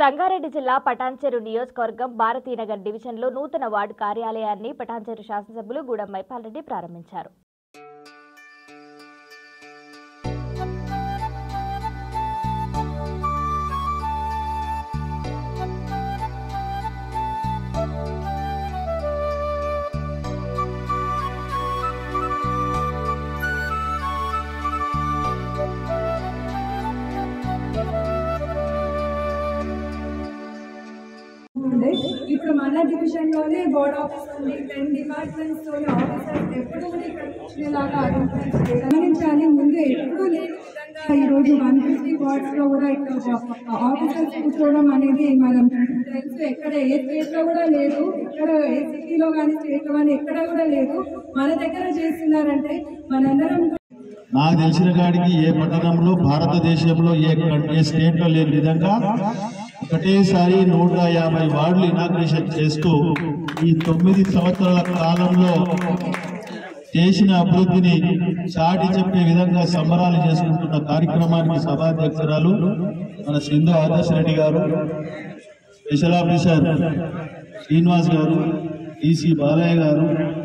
సంగారెడ్డి జిల్లా పటాన్చెరు నియోజకవర్గం భారతీనగర్ డివిజన్లో నూతన వార్డు కార్యాలయాన్ని పటాన్చెరు శాసనసభ్యులు గూడెం మైపాల్ రెడ్డి ప్రారంభించారు ఉండే ఇప్పుడు మన డివిజన్ లోనే బోర్డ్ ఆఫీస్ ఉంది టెన్ డిపార్ట్మెంట్స్ తోని ఆఫీసర్స్ ఎప్పుడు కూడా ఇక్కడ కూర్చునేలాగా అరేంజ్మెంట్స్ గమనించాలి ముందు ఎప్పుడూ లేని విధంగా ఈ రోజు వన్ ఫిఫ్టీ వార్డ్స్ లో కూడా ఇక్కడ ఆఫీసర్స్ కూర్చోవడం అనేది మనం తెలుసు ఎక్కడ ఏ స్టేట్ లో కూడా లేదు ఎక్కడ ఏ సిటీలో కానీ స్టేట్ లో కానీ ఎక్కడ కూడా లేదు మన దగ్గర చేస్తున్నారంటే మనందరం నాకు తెలిసిన కాడికి ఏ పట్టణంలో భారతదేశంలో ఏ కం- ఏ స్టేట్ లో లేని విధంగా ఒకటేసారి నూట యాభై వార్డులు ఇనాగ్రేషన్ చేస్తూ ఈ తొమ్మిది సంవత్సరాల కాలంలో చేసిన అభివృద్ధిని చాటి చెప్పే విధంగా సంబరాలు చేసుకుంటున్న కార్యక్రమానికి సభాధ్యక్షురాలు మన సింధు ఆదర్శ రెడ్డి గారు స్పెషల్ ఆఫీసర్ శ్రీనివాస్ గారు ఈసీ బాలయ్య గారు